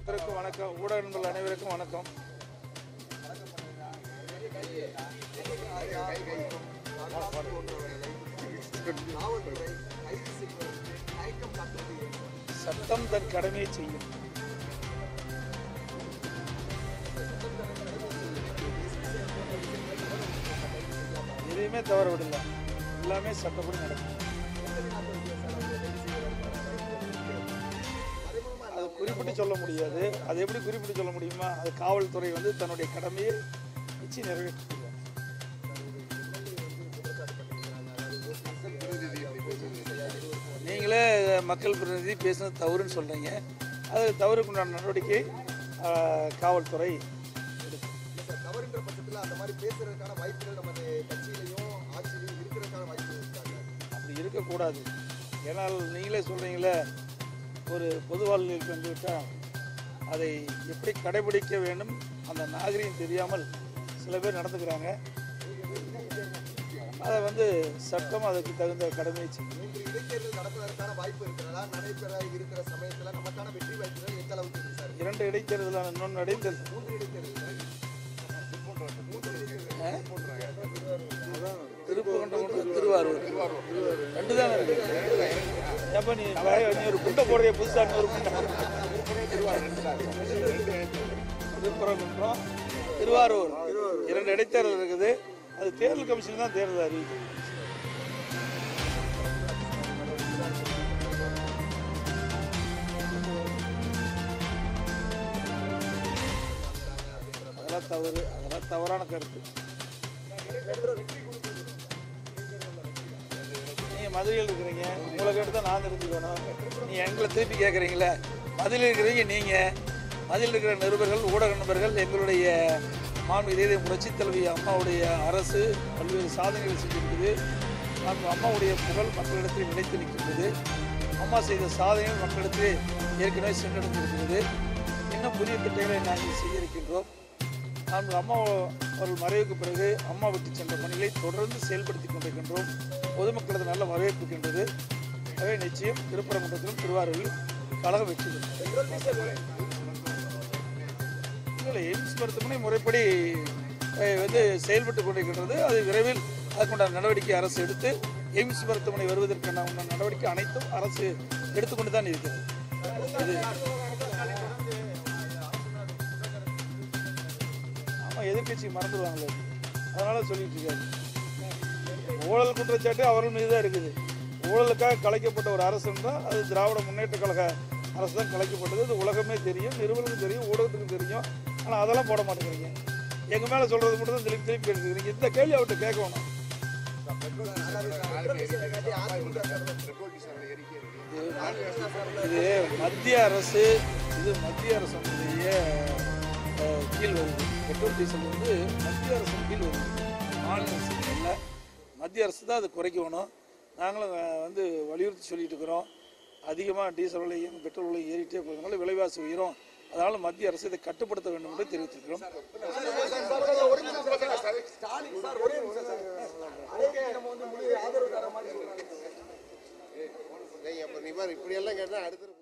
அனைவருக்கும் வணக்கம் ஊடக நண்பர்கள் அனைவருக்கும் வணக்கம் சட்டம் தன் கடமையை செய்யும் எதையுமே தவற விடல எல்லாமே சட்டப்படி நடக்கும் அது குறிப்பிட்டு சொல்ல முடியாது அது எப்படி குறிப்பிட்டு சொல்ல முடியுமா அது காவல்துறை வந்து தன்னுடைய கடமையை நிச்சயம் நிறைவேற்றுவாங்க நீங்களே மக்கள் பிரதிநிதி பேசுனது தவறுன்னு சொல்றீங்க அது தவறுக்குண்டான நடவடிக்கை ஆஹ், காவல்துறை எடுக்கும் தவறுன்ற பட்சத்தில் அந்த மாதிரி பேசுறதுக்கான வாய்ப்புகள் நமது கட்சியிலையும் ஆட்சியிலையும் இருக்கிறதுக்கான வாய்ப்புகள் இருக்காங்க அப்படி இருக்கக்கூடாது ஏன்னால் நீங்களே சொல்கிறீங்களே ஒரு பொது வாழ்வில் வந்துவிட்டால் அதை எப்படி கடைபிடிக்க வேண்டும் அந்த நாகரிகம் தெரியாமல் சில பேர் நடந்துக்கிறாங்க அதை வந்து சட்டம் அதுக்கு தகுந்த கடமையை செய்யும் மூன்று இடைத்தேர்தல் நடப்பதற்கான வாய்ப்பு இருக்கிறதா நடைபெற இருக்கிற சமயத்தில் நமக்கான வெற்றி வாய்ப்புகள் எந்த அளவுக்கு இருக்கு சார் இரண்டு இடைத்தேர்தலான இன்னொன்று இடைத்தேர்தல் மூன்று இடைத்தேர்தல் திருப்பரங்குன்றம் திருவாரூர் ரெண்டு தானே இருக்கு எப்போ நீ நீ ஒரு குண்டை போடுறிய புதுசாக நீ ஒரு குண்டை திருப்பரங்குன்றம் திருவாரூர் இரண்டு இடைத்தேர்தல் இருக்குது அது தேர்தல் கமிஷன் தான் தேர்தல் அறிவிக்கும் அதெல்லாம் தவறு அதெல்லாம் தவறான கருத்து நீங்க மதுரையில் இருக்கிறீங்க உங்களை கேட்டு தான் நான் தெரிஞ்சுக்கணும் நீ எங்களை திருப்பி கேட்குறீங்களே மதுரையில் இருக்கிறீங்க நீங்க மதுரையில் இருக்கிற நிருபர்கள் ஊடக நண்பர்கள் எங்களுடைய மாண்பு இதே புரட்சித் தலைவி அம்மாவுடைய அரசு பல்வேறு சாதனைகளை செஞ்சிருக்குது நம்ம அம்மாவுடைய புகழ் மக்களிடத்தில் நிலைத்து நிற்கின்றது அம்மா செய்த சாதனைகள் மக்களிடத்தில் ஏற்கனவே சென்றடைந்திருக்கிறது இன்னும் புதிய திட்டங்களை நாங்கள் செய்ய இருக்கின்றோம் நான்கு அம்மா அவர்கள் மறைவுக்கு பிறகு அம்மா விட்டு சென்ற பணிகளை தொடர்ந்து செயல்படுத்தி கொண்டிருக்கின்றோம் பொதுமக்களது நல்ல வரவேற்பு இருக்கின்றது எனவே நிச்சயம் திருப்பரங்குன்றத்திலும் திருவாரூரில் கழக வெற்றி பெறும். இல்லை எய்ம்ஸ் மருத்துவமனை முறைப்படி அஹ், வந்து செயல்பட்டு கொண்டிருக்கின்றது அது விரைவில் அதுக்குண்டான நடவடிக்கை அரசு எடுத்து எய்ம்ஸ் மருத்துவமனை வருவதற்கான உண்டான நடவடிக்கை அனைத்தும் அரசு எடுத்துக்கொண்டு தான் இருக்கிறது இது ஆமா எதிர்க்கட்சி மறந்துடுவாங்களே அதனால சொல்லிட்டு இருக்காரு ஊழல் குற்றச்சாட்டு அவர்கள் மீது தான் இருக்குது ஊழலுக்காக கலைக்கப்பட்ட ஒரு அரசு தான் அது திராவிட முன்னேற்ற கழக அரசு தான் கலைக்கப்பட்டது அது உலகமே தெரியும் நிறுவனத்துக்கும் தெரியும் ஊடகத்துக்கும் தெரியும் ஆனால் அதெல்லாம் போட மாட்டேங்கிறீங்க எங்க மேல சொல்றது மட்டும் தான் திருப்பி திருப்பி எடுத்துக்கிறீங்க இந்த கேள்வி அவர்கிட்ட கேட்க வேணாம் இது மத்திய அரசு இது மத்திய அரசுடைய அஹ், கீழ் வருது பெட்ரோல் டீசல் வந்து மத்திய அரசு கீழ் வருது மாநில அரசு அல்ல மத்திய அரசு தான் அது குறைக்கணும் நாங்களும் அஹ், வந்து வலியுறுத்தி சொல்லிட்டு இருக்கிறோம் அதிகமாக டீசல் விலையும் பெட்ரோல் விலை ஏறிட்டே போகிறதுனால விலைவாசி உயரும் அதனால மத்திய அரசு இதை கட்டுப்படுத்த வேண்டும் என்று தெரிவித்திருக்கிறோம் ஸ்டாலின் சார் ஒரே நிமிஷம் சார் அன்னைக்கே நம்ம வந்து முழு ஆதரவு தர மாதிரி சொல்றாங்க நீ பாரு இப்படி எல்லாம் கேட்டா அடுத்து